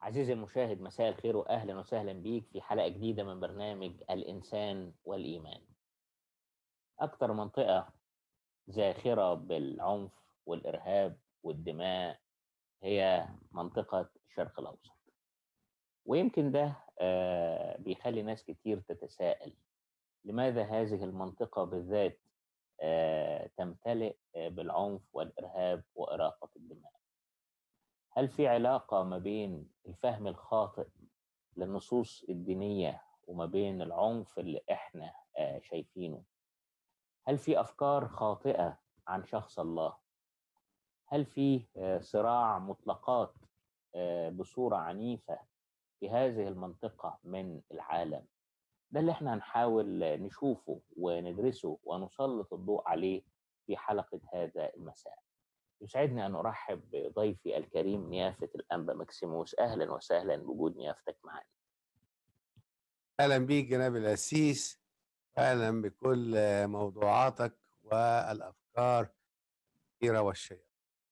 عزيزي المشاهد مساء الخير واهلا وسهلا بيك في حلقه جديده من برنامج الانسان والايمان. اكثر منطقه زاخره بالعنف والارهاب والدماء هي منطقه الشرق الاوسط. ويمكن ده آه، بيخلي ناس كتير تتساءل لماذا هذه المنطقه بالذات آه، تمتلئ آه، بالعنف والارهاب واراقه الدماء؟ هل في علاقة ما بين الفهم الخاطئ للنصوص الدينية وما بين العنف اللي احنا آه، شايفينه؟ هل في أفكار خاطئة عن شخص الله؟ هل في آه، صراع مطلقات آه، بصورة عنيفة في هذه المنطقة من العالم؟ ده اللي احنا هنحاول نشوفه وندرسه ونسلط الضوء عليه في حلقة هذا المساء. يسعدني أن أرحب بضيفي الكريم نيافة الأنبا مكسيموس أهلا وسهلا بوجود نيافتك معنا اهلا بيك جناب القسيس اهلا بكل موضوعاتك والافكار الكثيره والشيقه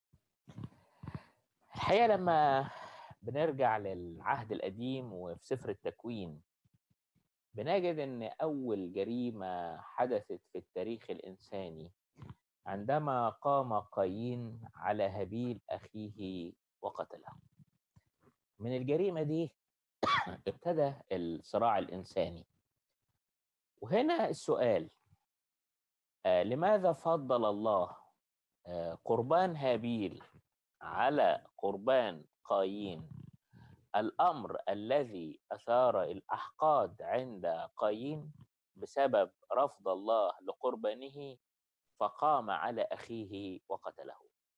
الحقيقة لما بنرجع للعهد القديم وفي سفر التكوين بنجد أن أول جريمة حدثت في التاريخ الإنساني عندما قام قايين على هابيل أخيه وقتله من الجريمة دي ابتدى الصراع الإنساني وهنا السؤال آه، لماذا فضل الله آه، قربان هابيل على قربان قايين الأمر الذي أثار الأحقاد عند قايين بسبب رفض الله لقربانه فقام على أخيه وقتله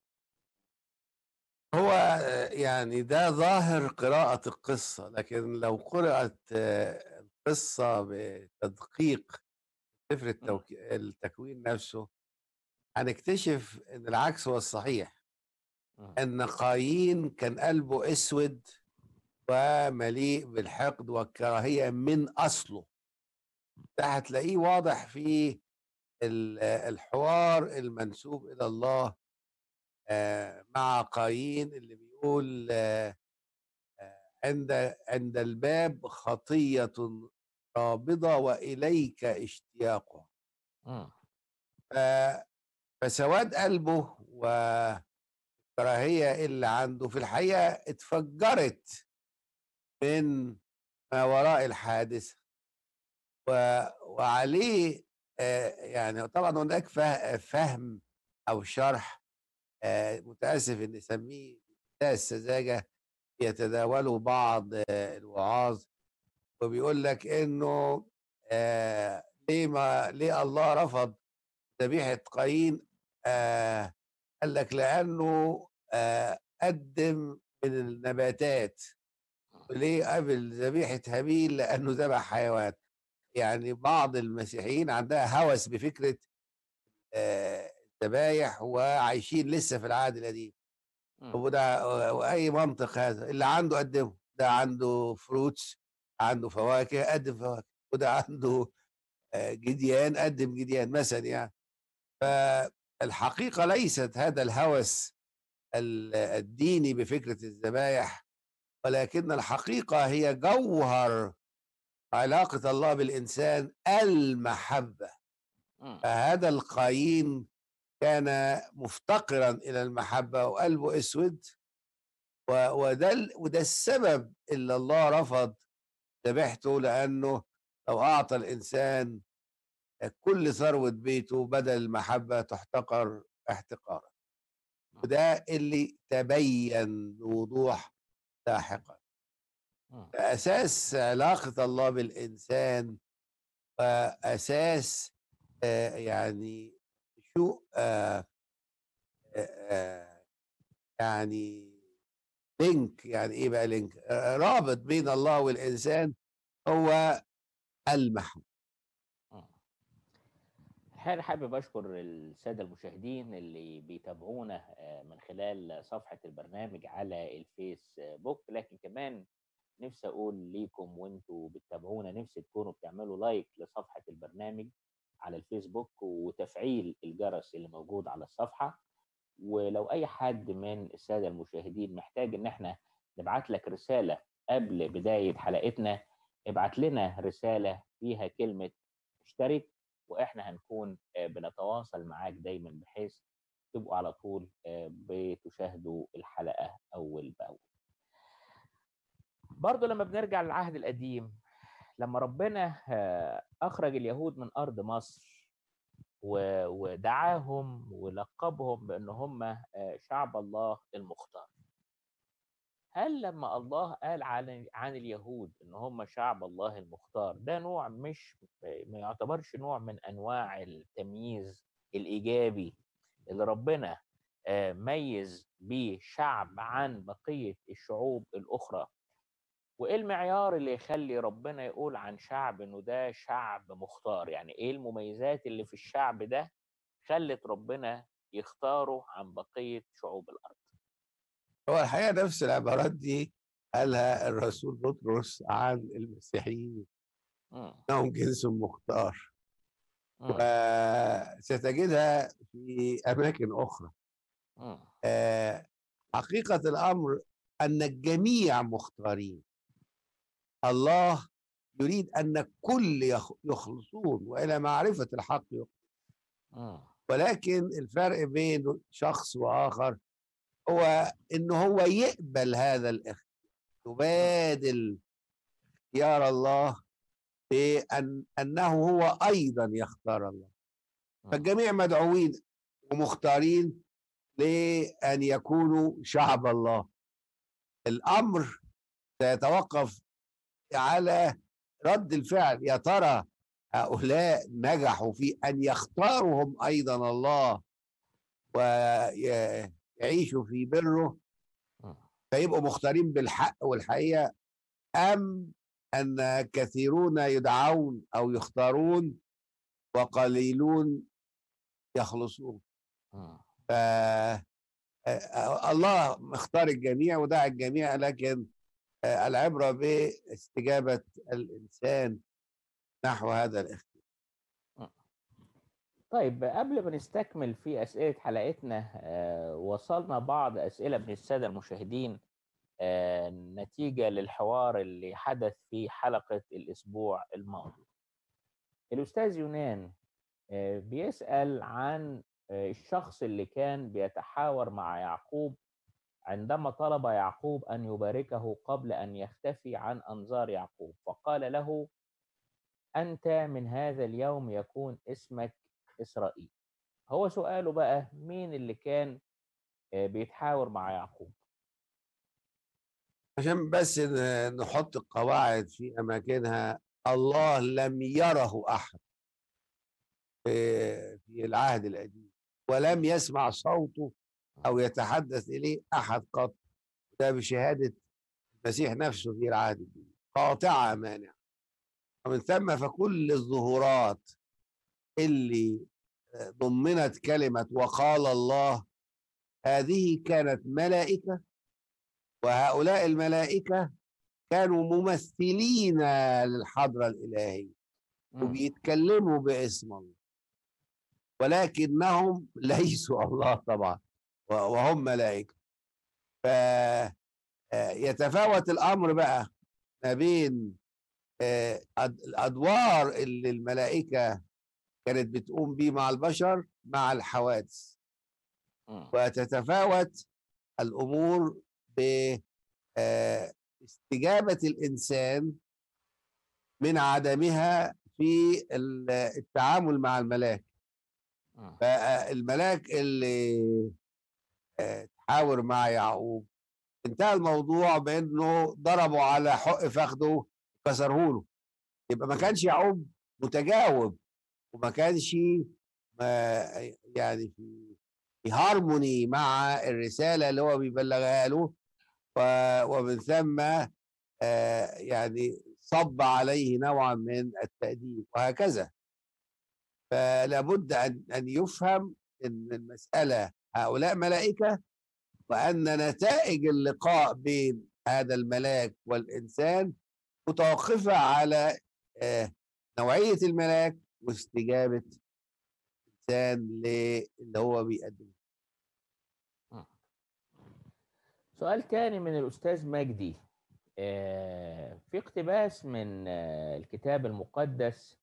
هو يعني ده ظاهر قراءة القصة لكن لو قرأت آه، القصة بتدقيق سفر مم. التوك... التكوين نفسه هنكتشف ان العكس هو الصحيح مم. ان قايين كان قلبه اسود ومليء بالحقد والكراهية من اصله ده هتلاقيه واضح في ال- الحوار المنسوب الى الله آه، مع قايين اللي بيقول آه، آه، عند عند الباب خطية رابضة وإليك اشتياقها مم. ف- فسواد قلبه والكراهية اللي عنده في الحقيقة اتفجرت من ما وراء الحادثة و- وعليه آه، يعني طبعا هناك فه- فهم أو شرح آه، متأسف إن أسميه منتهى السذاجة يتداوله بعض آه، الوعاظ وبيقول لك إنه آه، ليه ما ليه الله رفض ذبيحة قايين آه، قال لك لأنه آه، قدم من النباتات وليه قبل ذبيحة هابيل لأنه ذبح حيوان يعني بعض المسيحيين عندها هوس بفكرة آه، الذبايح وعايشين لسه في العهد القديم مم. وده واي منطق هذا اللي عنده قدمه ده عنده فروتس عنده فواكه قدم فواكه وده عنده آه، جديان قدم جديان مثلا يعني فالحقيقه ليست هذا الهوس ال- الديني بفكره الذبايح ولكن الحقيقه هي جوهر علاقه الله بالانسان المحبه مم. فهذا القايين كان مفتقرا الى المحبه وقلبه اسود و- وده ال- وده السبب اللي الله رفض ذبيحته لانه لو اعطى الانسان كل ثروه بيته بدل المحبه تحتقر احتقارا وده اللي تبين بوضوح لاحقا مم. اساس علاقه الله بالانسان واساس آه، يعني شو آه، آه، آه، يعني لينك يعني ايه بقى لينك آه، رابط بين الله والانسان هو المحبه مم. الحقيقة حابب أشكر السادة المشاهدين اللي بيتابعونا آه، من خلال صفحة البرنامج على الفيسبوك لكن كمان نفسي أقول ليكم وانتوا بتتابعونا نفسي تكونوا بتعملوا لايك لصفحة البرنامج على الفيسبوك وتفعيل الجرس اللي موجود على الصفحة ولو أي حد من السادة المشاهدين محتاج إن احنا نبعت لك رسالة قبل بداية حلقتنا ابعت لنا رسالة فيها كلمة اشترك واحنا هنكون آه، بنتواصل معاك دايما بحيث تبقوا على طول آه، بتشاهدوا الحلقة أول بأول برضو لما بنرجع للعهد القديم لما ربنا آه، أخرج اليهود من أرض مصر و- ودعاهم ولقبهم بأن هم آه، شعب الله المختار هل لما الله قال عن عن اليهود ان هم شعب الله المختار ده نوع مش ما يعتبرش نوع من انواع التمييز الايجابي اللي ربنا آه، ميز بيه شعب عن بقيه الشعوب الاخرى وايه المعيار اللي يخلي ربنا يقول عن شعب انه ده شعب مختار يعني ايه المميزات اللي في الشعب ده خلت ربنا يختاره عن بقيه شعوب الارض هو الحقيقه نفس العبارات دي قالها الرسول بطرس عن المسيحيين مم. انهم جنس مختار مم. وستجدها في اماكن اخرى مم. آه، حقيقه الامر ان الجميع مختارين الله يريد ان الكل يخ- يخلصون والى معرفه الحق يخلصون. مم. ولكن الفرق بين شخص واخر هو ان هو يقبل هذا الاختيار يبادل اختيار الله بان انه هو ايضا يختار الله مم. فالجميع مدعوين ومختارين لان يكونوا شعب الله الامر سيتوقف على رد الفعل يا ترى هؤلاء نجحوا في ان يختاروا هم ايضا الله ويعيشوا في بره مم. فيبقوا مختارين بالحق والحقيقه ام ان كثيرون يدعون او يختارون وقليلون يخلصون مم. ف آه، الله مختار الجميع ودعا الجميع لكن آه، العبره باستجابه الانسان نحو هذا الاختيار طيب قبل ما نستكمل في أسئلة حلقتنا آه، وصلنا بعض أسئلة من السادة المشاهدين آه، نتيجة للحوار اللي حدث في حلقة الأسبوع الماضي الأستاذ يونان آه، بيسأل عن آه، الشخص اللي كان بيتحاور مع يعقوب عندما طلب يعقوب أن يباركه قبل أن يختفي عن أنظار يعقوب فقال له أنت من هذا اليوم يكون اسمك إسرائيل هو سؤاله بقى مين اللي كان آه، بيتحاور مع يعقوب عشان بس ن- نحط القواعد في اماكنها الله لم يره احد في في العهد القديم ولم يسمع صوته او يتحدث اليه احد قط ده بشهاده المسيح نفسه في العهد الجديد قاطعه مانعه ومن ثم فكل الظهورات اللي ضمنت كلمه وقال الله هذه كانت ملائكه وهؤلاء الملائكه كانوا ممثلين للحضره الالهيه مم. وبيتكلموا باسم الله ولكنهم ليسوا الله طبعا و- وهم ملائكة فيتفاوت الأمر بقى ما بين آه، أد- الأدوار اللي الملائكة كانت بتقوم بيه مع البشر مع الحوادث مم. وتتفاوت الأمور باستجابة الإنسان من عدمها في ال- التعامل مع الملاك مم. فالملاك اللي آه، تحاور مع يعقوب انتهى الموضوع بانه ضربوا على حق فخده كسره له يبقى ما كانش يعقوب متجاوب وما كانش ما- يعني في في هارموني مع الرساله اللي هو بيبلغها له و- ومن ثم آه، يعني صب عليه نوعا من التأديب وهكذا فلا بد ان ان يفهم ان المساله هؤلاء ملائكه وان نتائج اللقاء بين هذا الملاك والانسان متوقفه على آه، نوعيه الملاك واستجابه الانسان ل- اللي هو بيقدمه سؤال تاني من الأستاذ مجدي آه، في اقتباس من آه، الكتاب المقدس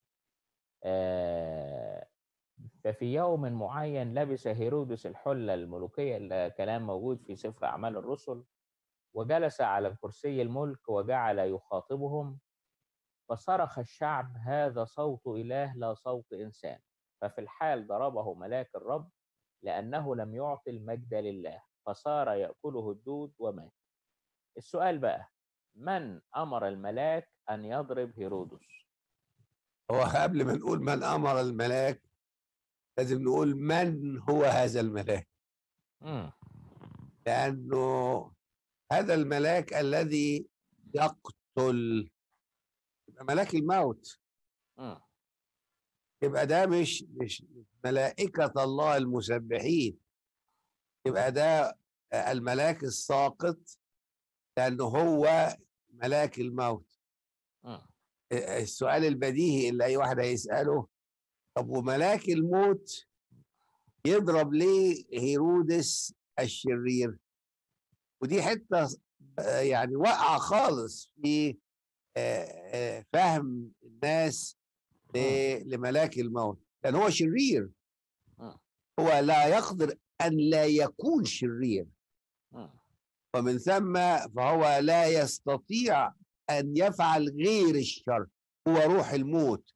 آه، ففي يوم معين لبس هيرودس الحلة الملوكية ده كلام موجود في سفر أعمال الرسل وجلس على كرسي الملك وجعل يخاطبهم فصرخ الشعب هذا صوت إله لا صوت إنسان ففي الحال ضربه ملاك الرب لأنه لم يعطي المجد لله فصار يأكله الدود ومات السؤال بقى من أمر الملاك أن يضرب هيرودس هو قبل ما نقول من امر الملاك لازم نقول من هو هذا الملاك مم. لانه هذا الملاك الذي يقتل يبقى ملاك الموت مم. يبقى ده مش مش ملائكة الله المسبحين يبقى ده الملاك الساقط لأنه هو ملاك الموت مم. السؤال البديهي اللي أي واحد هيسأله طب وملاك الموت يضرب ليه هيرودس الشرير ودي حتة آه، يعني واقعة خالص في آه، آه، فهم الناس ل- لملاك الموت لأن هو شرير مم. هو لا يقدر أن لا يكون شرير مم. ومن ثم فهو لا يستطيع أن يفعل غير الشر هو روح الموت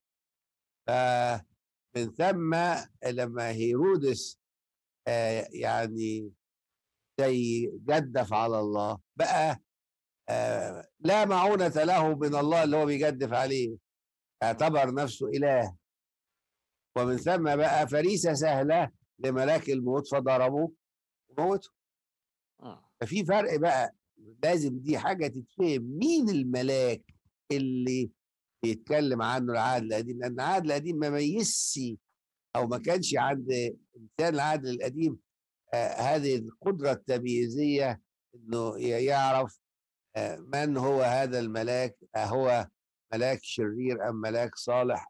فمن ثم لما هيرودس آه، يعني زي جدف على الله بقى آه، لا معونة له من الله اللي هو بيجدف عليه اعتبر نفسه إله ومن ثم بقى فريسة سهلة لملاك الموت فضربه وموته مم. ففي فرق بقى لازم دي حاجة تتفهم مين الملاك اللي بيتكلم عنه العهد القديم لأن العهد القديم ما ميزش أو ما كانش عند إنسان العهد القديم آه هذه القدرة التمييزية إنه ي- يعرف آه من هو هذا الملاك أهو ملاك شرير أم ملاك صالح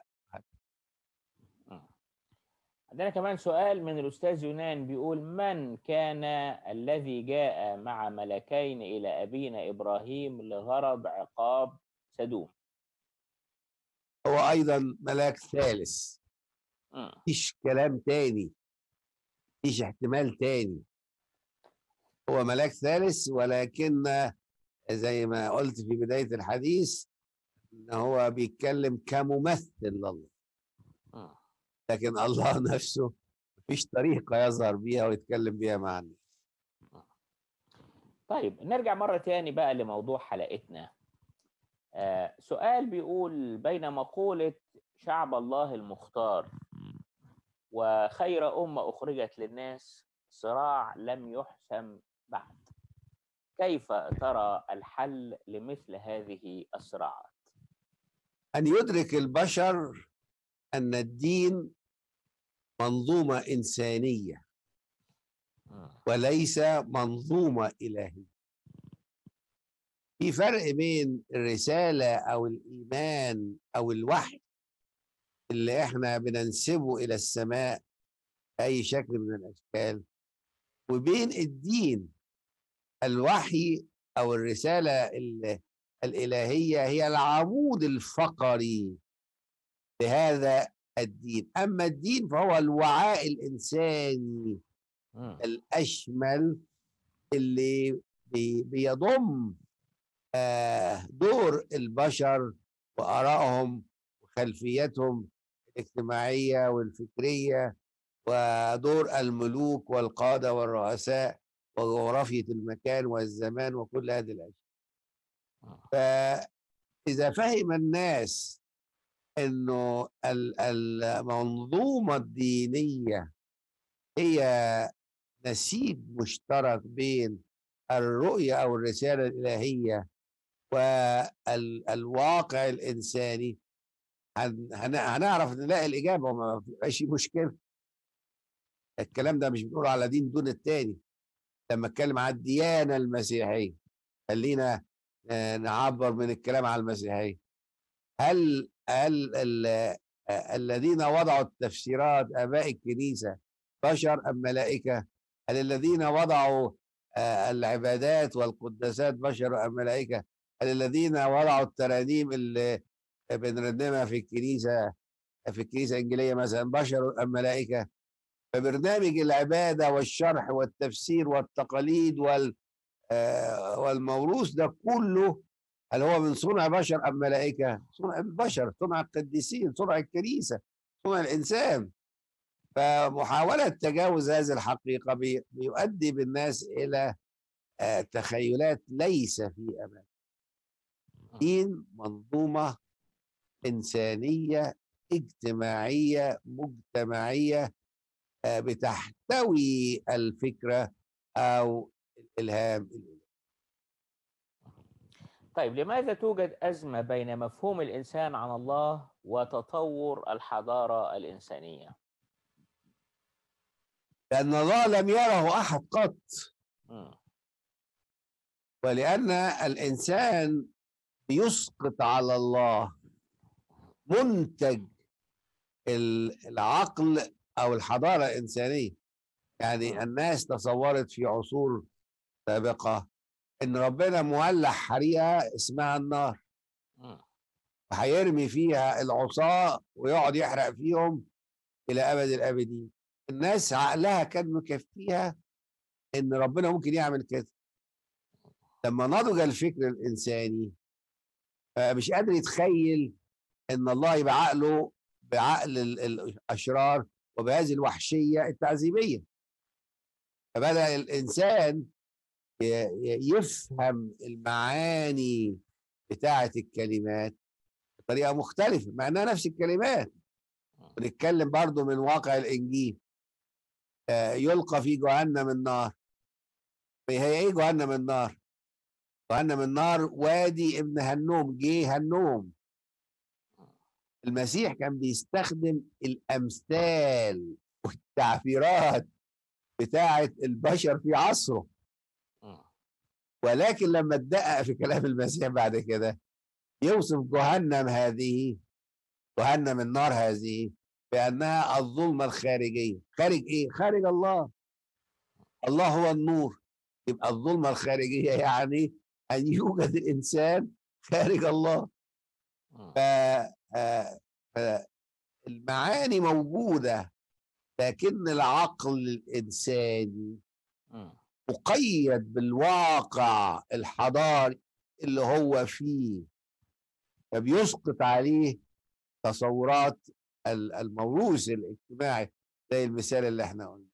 عندنا كمان سؤال من الأستاذ يونان بيقول من كان الذي جاء مع ملكين إلى أبينا إبراهيم لغرض عقاب سدوم هو أيضا ملاك ثالث مم. مفيش كلام تاني مفيش احتمال تاني هو ملاك ثالث ولكن زي ما قلت في بداية الحديث ان هو بيتكلم كممثل لله مم. لكن الله نفسه مفيش طريقة يظهر بيها ويتكلم بيها مع الناس طيب نرجع مرة تاني بقى لموضوع حلقتنا آه سؤال بيقول بين مقولة شعب الله المختار وخير أمة أخرجت للناس صراع لم يحسم بعد كيف ترى الحل لمثل هذه الصراعات؟ أن يدرك البشر أن الدين منظومة إنسانية مم. وليس منظومة إلهية في فرق بين الرسالة أو الإيمان أو الوحي اللي إحنا بننسبه إلى السماء بأي شكل من الأشكال وبين الدين الوحي أو الرسالة ال- الإلهية هي العمود الفقري لهذا الدين أما الدين فهو الوعاء الإنساني مم. الأشمل اللي بي- بيضم آه، دور البشر وآرائهم وخلفياتهم الاجتماعية والفكرية ودور الملوك والقادة والرؤساء وجغرافية المكان والزمان وكل هذه الأشياء فإذا فهم الناس أنه ال- المنظومة الدينية هي نسيج مشترك بين الرؤية أو الرسالة الإلهية والواقع الإنساني هن- هن- هنعرف نلاقي الإجابة وما فيهاش مشكلة الكلام ده مش بنقوله على دين دون التاني لما اتكلم على الديانة المسيحية خلينا آه، نعبر من الكلام على المسيحية هل هل ال- آه، الذين وضعوا التفسيرات آباء الكنيسة بشر أم ملائكة؟ هل الذين وضعوا آه، العبادات والقداسات بشر أم ملائكة هل الذين وضعوا الترانيم اللي بنرنمها في الكنيسة في الكنيسة الإنجيلية مثلا بشر أم ملائكة فبرنامج العبادة والشرح والتفسير والتقاليد وال آه، والموروث ده كله هل هو من صنع بشر أم ملائكة؟ صنع البشر صنع القديسين صنع الكنيسة صنع الإنسان فمحاولة تجاوز هذه الحقيقة بي- بيؤدي بالناس إلى آه، تخيلات ليس في أمان دين منظومة إنسانية اجتماعية مجتمعية آه، بتحتوي الفكرة أو الإلهام طيب لماذا توجد أزمة بين مفهوم الإنسان عن الله وتطور الحضارة الإنسانية؟ لأن الله لم يره أحد قط مم. ولأن الإنسان يسقط على الله منتج ال- العقل أو الحضارة الإنسانية يعني الناس تصورت في عصور سابقة إن ربنا مولع حريقة اسمها النار مم. وهيرمي فيها العصاة ويقعد يحرق فيهم إلى أبد الآبدين الناس عقلها كان مكفيها إن ربنا ممكن يعمل كده لما نضج الفكر الإنساني آه، مش قادر يتخيل إن الله يبقى عقله بعقل ال- الأشرار وبهذه الوحشية التعذيبية فبدأ الإنسان ي- ي- يفهم المعاني بتاعة الكلمات بطريقة مختلفة مع إنها نفس الكلمات بنتكلم برضو من واقع الإنجيل آه، يلقى في جهنم النار هي إيه جهنم النار؟ جهنم النار وادي ابن هنوم جه هنوم المسيح كان بيستخدم الأمثال والتعبيرات بتاعة البشر في عصره مم. ولكن لما اتدقق في كلام المسيح بعد كده يوصف جهنم هذه جهنم النار هذه بأنها الظلمة الخارجية خارج إيه؟ خارج الله الله هو النور يبقى الظلمة الخارجية يعني أن يوجد الإنسان خارج الله مم. ف آه، ف- المعاني موجودة لكن العقل الإنساني مم. مقيد بالواقع الحضاري اللي هو فيه فبيسقط عليه تصورات ال- الموروث الاجتماعي زي المثال اللي احنا قلنا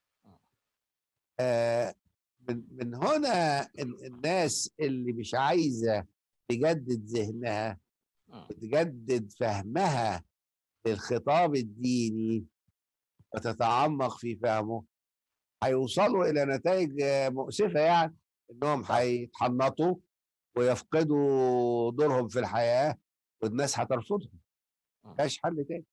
آه، من من هنا ال- الناس اللي مش عايزه تجدد ذهنها مم. وتجدد فهمها للخطاب الديني وتتعمق في فهمه هيوصلوا الى نتائج آه، مؤسفه يعني انهم هيتحنطوا ويفقدوا دورهم في الحياه والناس هترفضهم مفيش حل تاني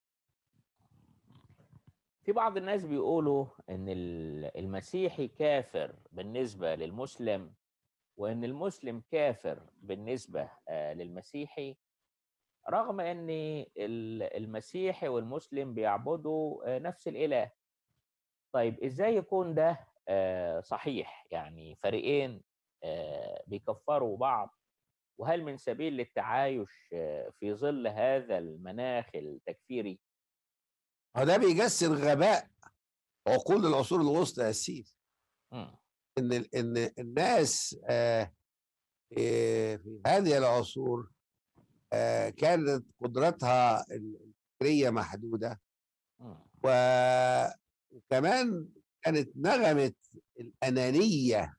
في بعض الناس بيقولوا ان ال- المسيحي كافر بالنسبة للمسلم وان المسلم كافر بالنسبة آه، للمسيحي رغم ان ال- المسيحي والمسلم بيعبدوا آه، نفس الاله طيب ازاي يكون ده آه، صحيح يعني فريقين آه، بيكفروا بعض وهل من سبيل للتعايش آه، في ظل هذا المناخ التكفيري هو ده بيجسد غباء عقول العصور الوسطى يا سيدي مم. ان ال- ان الناس آه، آه، في هذه العصور آه، كانت قدرتها الفكريه محدوده مم. و- وكمان كانت نغمه الانانيه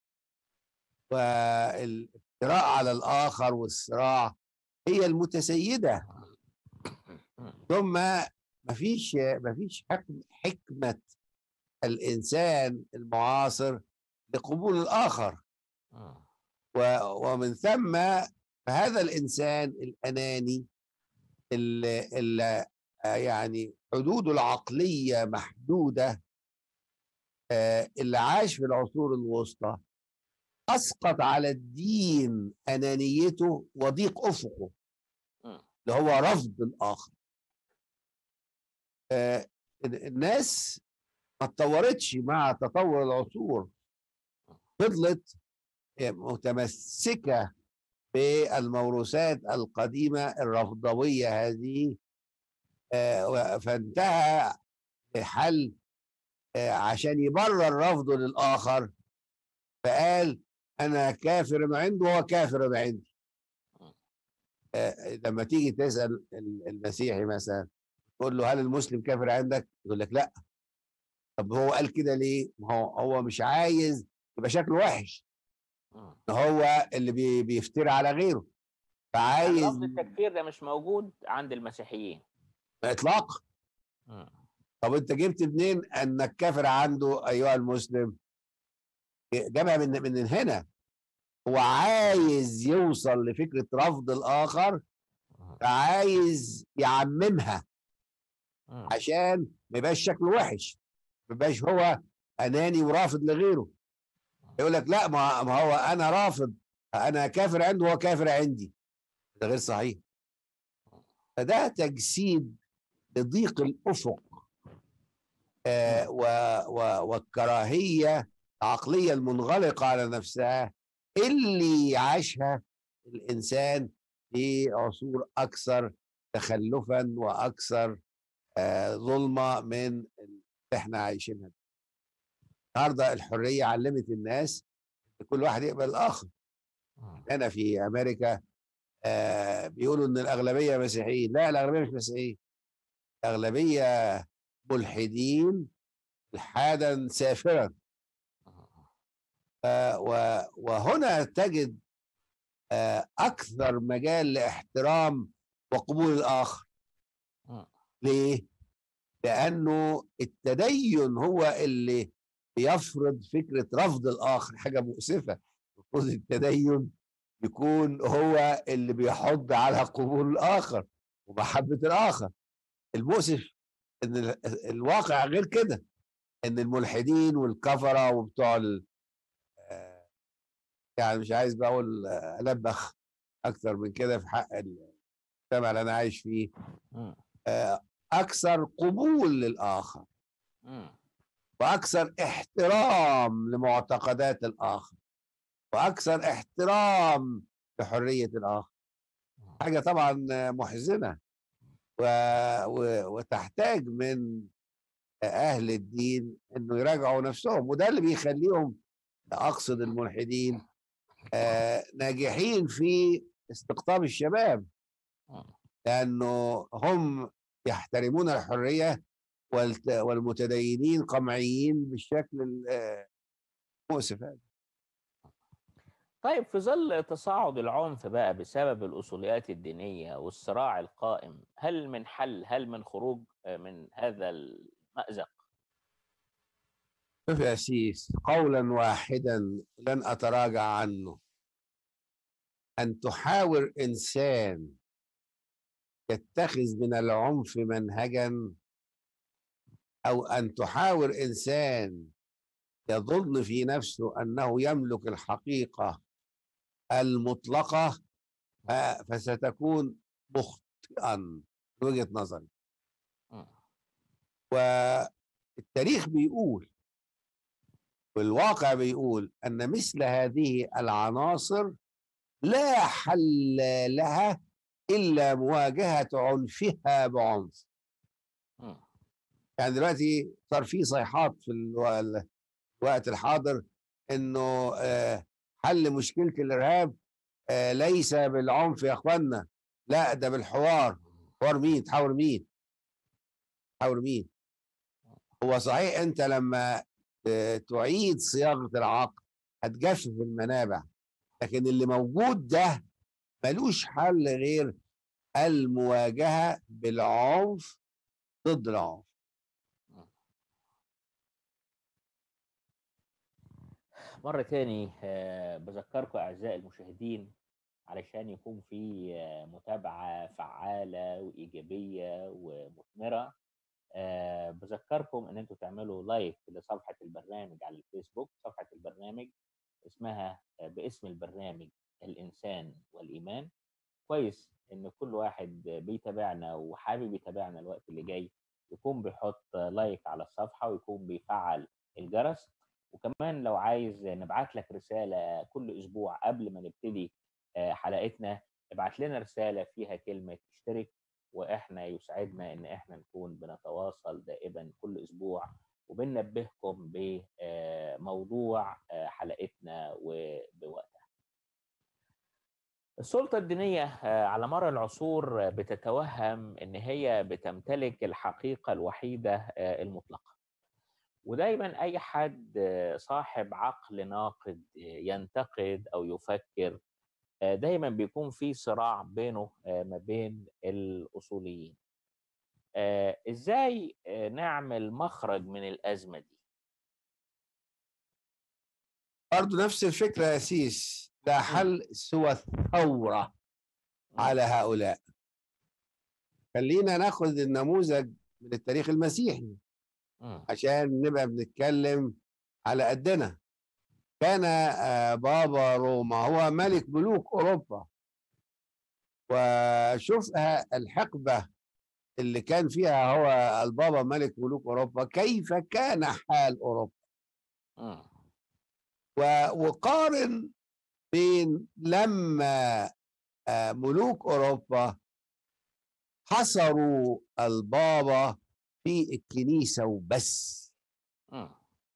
والافتراء على الاخر والصراع هي المتسيده مم. ثم مفيش مفيش حكم حكمه الانسان المعاصر لقبول الاخر مم. و- ومن ثم فهذا الانسان الاناني اللي, اللي آه، يعني حدوده العقليه محدوده آه، اللي عاش في العصور الوسطى اسقط على الدين انانيته وضيق افقه مم. اللي هو رفض الاخر آه، ال- الناس ما اتطورتش مع تطور العصور فضلت متمسكة بالموروثات القديمة الرفضوية هذه آه، و- فانتهى حل آه، عشان يبرر رفضه للآخر فقال أنا كافر عنده وهو كافر عندي آه، لما تيجي تسأل ال- المسيحي مثلا تقول له هل المسلم كافر عندك؟ يقول لك لا طب هو قال كده ليه؟ ما هو هو مش عايز يبقى شكله وحش مم. إن هو اللي بي- بيفتري على غيره يعني فعايز لفظ التكفير ده مش موجود عند المسيحيين اطلاق مم. طب انت جبت منين انك كافر عنده ايها المسلم جابها من من هنا هو عايز يوصل لفكره رفض الاخر مم. فعايز يعممها مم. عشان ما يبقاش شكله وحش ما يبقاش هو اناني ورافض لغيره يقول لك لا ما ما هو انا رافض انا كافر عنده وهو كافر عندي ده غير صحيح فده تجسيد لضيق الافق آه و و والكراهيه العقليه المنغلقه على نفسها اللي عاشها الانسان في عصور اكثر تخلفا واكثر آه ظلمه من اللي احنا عايشينها النهارده الحريه علمت الناس ان كل واحد يقبل الاخر مم. هنا في امريكا آه بيقولوا ان الاغلبيه مسيحيين لا الاغلبيه مش مسيحيين الاغلبيه ملحدين الحادا سافرا آه و- وهنا تجد آه اكثر مجال لاحترام وقبول الاخر مم. ليه؟ لانه التدين هو اللي بيفرض فكره رفض الاخر حاجه مؤسفه المفروض التدين يكون هو اللي بيحض على قبول الاخر ومحبه الاخر المؤسف ان ال- الواقع غير كده ان الملحدين والكفره وبتوع ال- آه، يعني مش عايز بقول آه، البخ اكتر من كده في حق المجتمع اللي انا عايش فيه مم. آه، اكثر قبول للاخر مم. واكثر احترام لمعتقدات الاخر واكثر احترام لحريه الاخر حاجه طبعا محزنه و... و... وتحتاج من اهل الدين انه يراجعوا نفسهم وده اللي بيخليهم اقصد الملحدين آه ناجحين في استقطاب الشباب مم. لانه هم يحترمون الحريه والت... والمتدينين قمعيين بالشكل المؤسف هذا طيب في ظل تصاعد العنف بقى بسبب الأصوليات الدينية والصراع القائم هل من حل هل من خروج آه، من هذا المأزق شوف يا سيس قولا واحدا لن اتراجع عنه ان تحاور انسان يتخذ من العنف منهجا او ان تحاور انسان يظن في نفسه انه يملك الحقيقه المطلقه ف- فستكون مخطئا من وجهه نظري مم. والتاريخ بيقول والواقع بيقول ان مثل هذه العناصر لا حل لها الا مواجهه عنفها بعنف مم. يعني دلوقتي صار في صيحات في الو- الوقت الحاضر انه آه، حل مشكله الارهاب آه، ليس بالعنف يا اخوانا لا ده بالحوار حوار مين تحاور مين تحاور مين هو صحيح انت لما آه، تعيد صياغه العقل هتجفف المنابع لكن اللي موجود ده ملوش حل غير المواجهه بالعنف ضد العنف مرة تاني آه، بذكركم أعزائي المشاهدين علشان يكون في آه، متابعة فعالة وإيجابية ومثمرة آه، بذكركم إن أنتوا تعملوا لايك لصفحة البرنامج على الفيسبوك صفحة البرنامج اسمها آه، باسم البرنامج الإنسان والإيمان كويس إن كل واحد بيتابعنا وحابب يتابعنا الوقت اللي جاي يكون بيحط لايك على الصفحة ويكون بيفعل الجرس وكمان لو عايز نبعت لك رسالة كل أسبوع قبل ما نبتدي آه، حلقتنا ابعت لنا رسالة فيها كلمة اشترك وإحنا يسعدنا إن إحنا نكون بنتواصل دائما كل أسبوع وبننبهكم بموضوع حلقتنا وبوقتها السلطة الدينية آه، على مر العصور بتتوهم إن هي بتمتلك الحقيقة الوحيدة آه، المطلقة ودايما أي حد آه، صاحب عقل ناقد آه، ينتقد أو يفكر آه، دايما بيكون في صراع بينه آه، ما بين الأصوليين آه، إزاي آه، نعمل مخرج من الأزمة دي برضه نفس الفكرة يا سيس لا حل سوى الثورة مم. على هؤلاء خلينا ناخد النموذج من التاريخ المسيحي مم. عشان نبقى بنتكلم على قدنا كان آه، بابا روما هو ملك ملوك أوروبا وشوفها الحقبة اللي كان فيها هو البابا ملك ملوك أوروبا كيف كان حال أوروبا مم. و- وقارن بين لما آه، ملوك أوروبا حصروا البابا في الكنيسة وبس مم.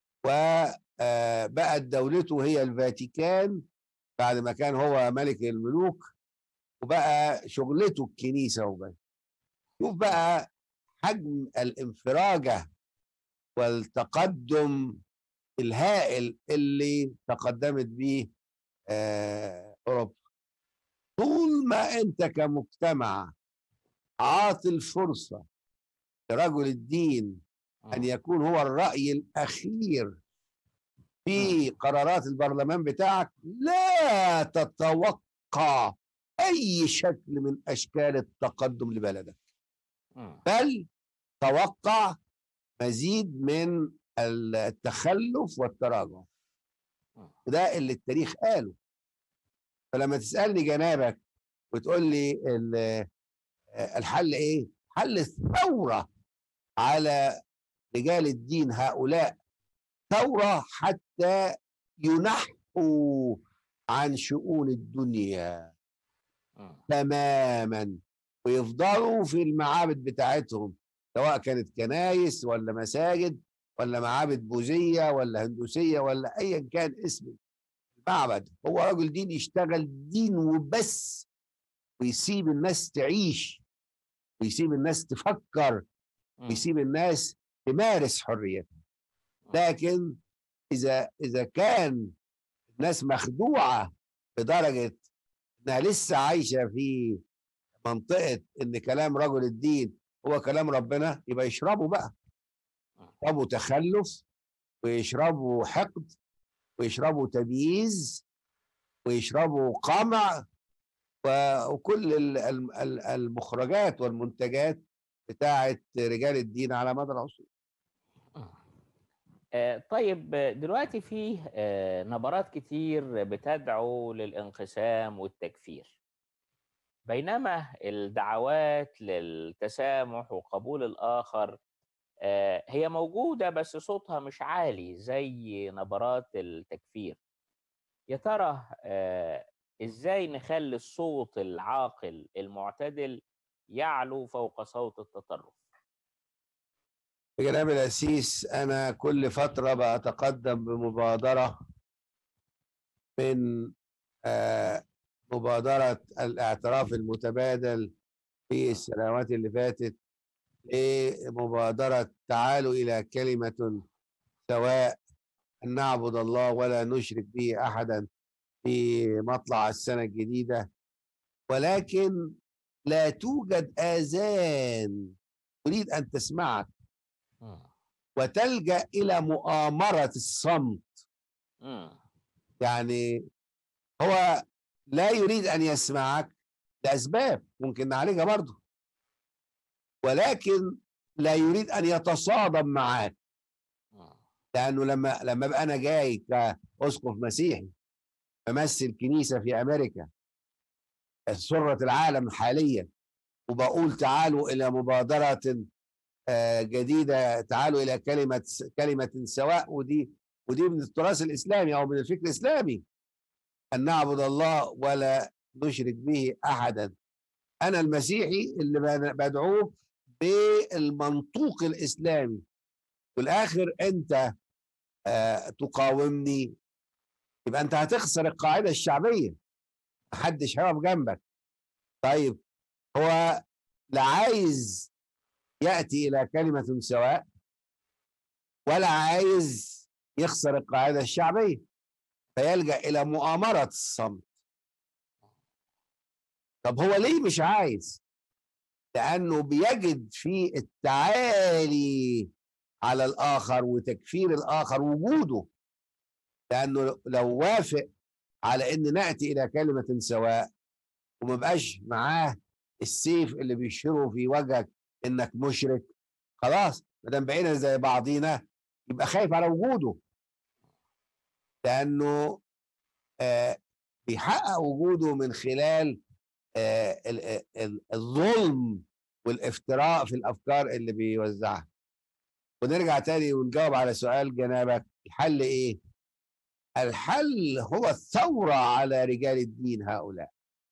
وبقت دولته هي الفاتيكان بعد ما كان هو ملك الملوك وبقى شغلته الكنيسة وبس شوف بقى حجم الانفراجة والتقدم الهائل اللي تقدمت به آه، أوروبا طول ما أنت كمجتمع عاطي الفرصة لرجل الدين أن مم. يكون هو الرأي الأخير في قرارات البرلمان بتاعك لا تتوقع أي شكل من أشكال التقدم لبلدك مم. بل توقع مزيد من التخلف والتراجع وده اللي التاريخ قاله فلما تسألني جنابك وتقول لي ال- الحل ايه حل الثورة على رجال الدين هؤلاء ثورة حتى ينحوا عن شؤون الدنيا مم. تماما ويفضلوا في المعابد بتاعتهم سواء كانت كنايس ولا مساجد ولا معابد بوذية ولا هندوسية ولا أيا كان اسم المعبد هو رجل دين يشتغل دين وبس ويسيب الناس تعيش ويسيب الناس تفكر مم. ويسيب الناس تمارس حريتها لكن إذا إذا كان الناس مخدوعة بدرجة إنها لسه عايشة في منطقة إن كلام رجل الدين هو كلام ربنا يبقى يشربوا بقى يشربوا تخلف ويشربوا حقد ويشربوا تمييز ويشربوا قمع و- وكل ال- ال- ال- المخرجات والمنتجات بتاعت رجال الدين على مدى العصور آه، طيب آه، دلوقتي فيه آه، نبرات كتير بتدعو للانقسام والتكفير بينما الدعوات للتسامح وقبول الآخر آه، هي موجودة بس صوتها مش عالي زي نبرات التكفير يا ترى آه، ازاي نخلي الصوت العاقل المعتدل يعلو فوق صوت التطرف جناب الأسيس أنا كل فترة بأتقدم بمبادرة من آه، مبادرة الاعتراف المتبادل في السنوات اللي فاتت لمبادرة تعالوا إلى كلمة سواء أن نعبد الله ولا نشرك به أحدا في مطلع السنة الجديدة ولكن لا توجد آذان تريد أن تسمعك مم. وتلجأ إلى مؤامرة الصمت مم. يعني هو لا يريد أن يسمعك لأسباب ممكن نعالجها برضه ولكن لا يريد أن يتصادم معاك مم. لأنه لما لما أبقى أنا جاي كأسقف مسيحي بمثل كنيسة في أمريكا سرة العالم حاليا وبقول تعالوا إلى مبادرة آه، جديدة تعالوا إلى كلمة كلمة سواء ودي ودي من التراث الاسلامي او من الفكر الاسلامي ان نعبد الله ولا نشرك به احدا انا المسيحي اللي بد- بدعوك بالمنطوق الاسلامي في الاخر انت آه تقاومني يبقى انت هتخسر القاعده الشعبيه محدش هيقف جنبك طيب هو لا عايز ياتي الى كلمه سواء ولا عايز يخسر القاعده الشعبيه فيلجا الى مؤامره الصمت طب هو ليه مش عايز لانه بيجد في التعالي على الاخر وتكفير الاخر وجوده لانه لو وافق على ان ناتي الى كلمه سواء وما بقاش معاه السيف اللي بيشيره في وجهك انك مشرك خلاص ما دام بقينا زي بعضينا يبقى خايف على وجوده لانه آه بيحقق وجوده من خلال آه ال- ال- الظلم والافتراء في الافكار اللي بيوزعها ونرجع تاني ونجاوب على سؤال جنابك الحل ايه الحل هو الثورة على رجال الدين هؤلاء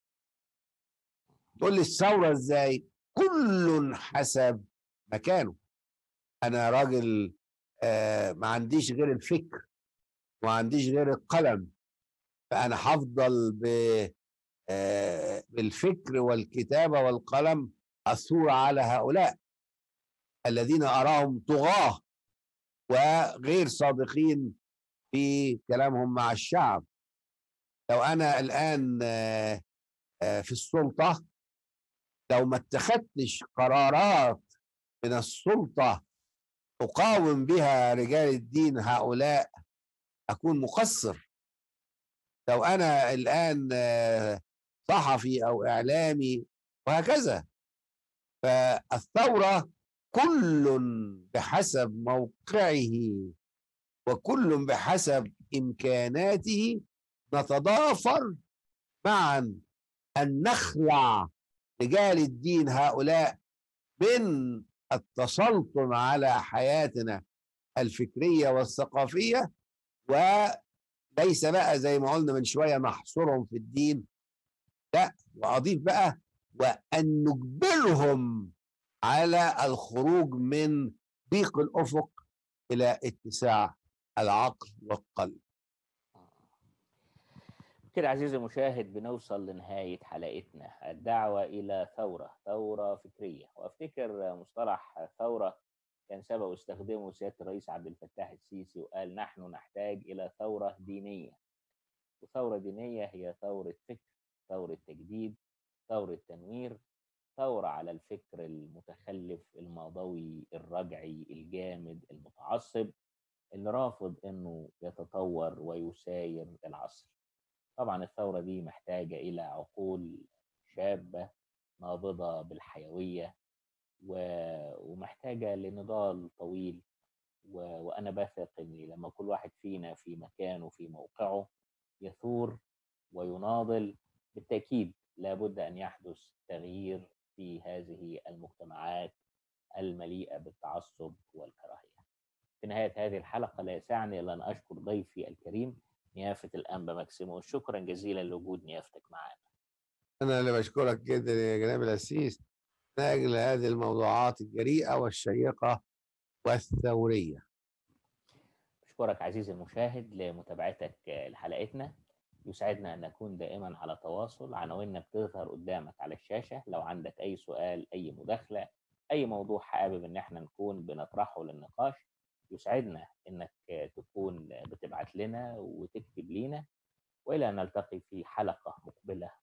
تقول لي الثورة ازاي كل حسب مكانه انا راجل آه ما عنديش غير الفكر وما عنديش غير القلم فانا هفضل ب آه بالفكر والكتابة والقلم الثور على هؤلاء الذين أراهم طغاة وغير صادقين في كلامهم مع الشعب لو أنا الآن آه، آه، في السلطة لو ما اتخذتش قرارات من السلطة أقاوم بها رجال الدين هؤلاء أكون مقصر لو أنا الآن آه، صحفي أو إعلامي وهكذا فالثورة كل بحسب موقعه وكل بحسب إمكاناته نتضافر معا أن نخلع رجال الدين هؤلاء من التسلطن على حياتنا الفكرية والثقافية وليس بقى زي ما قلنا من شوية نحصرهم في الدين لا وأضيف بقى وأن نجبرهم على الخروج من ضيق الأفق إلى اتساع العقل والقلب كده عزيزي المشاهد بنوصل لنهاية حلقتنا الدعوة إلى ثورة ثورة فكرية وأفتكر مصطلح ثورة كان سبق استخدمه سيادة الرئيس عبد الفتاح السيسي وقال نحن نحتاج إلى ثورة دينية وثورة دينية هي ثورة فكر ثورة تجديد ثورة تنوير ثورة على الفكر المتخلف الماضوي الرجعي الجامد المتعصب اللي رافض انه يتطور ويساير العصر طبعا الثورة دي محتاجة إلى عقول شابة نابضة بالحيوية و... ومحتاجة لنضال طويل و... وأنا بثق إن لما كل واحد فينا في مكانه في موقعه يثور ويناضل بالتأكيد لابد أن يحدث تغيير في هذه المجتمعات المليئة بالتعصب والكراهية في نهاية هذه الحلقة لا يسعني إلا أن أشكر ضيفي الكريم نيافة الأنبا ماكسيموس شكرا جزيلا لوجود نيافتك معنا أنا اللي بشكرك جدا يا جناب الأسيس من أجل هذه الموضوعات الجريئة والشيقة والثورية أشكرك عزيزي المشاهد لمتابعتك لحلقتنا يسعدنا أن نكون دائما على تواصل عناويننا بتظهر قدامك على الشاشة لو عندك أي سؤال أي مداخلة أي موضوع حابب إن احنا نكون بنطرحه للنقاش يسعدنا إنك تكون بتبعت لنا وتكتب لينا وإلى أن نلتقي في حلقة مقبلة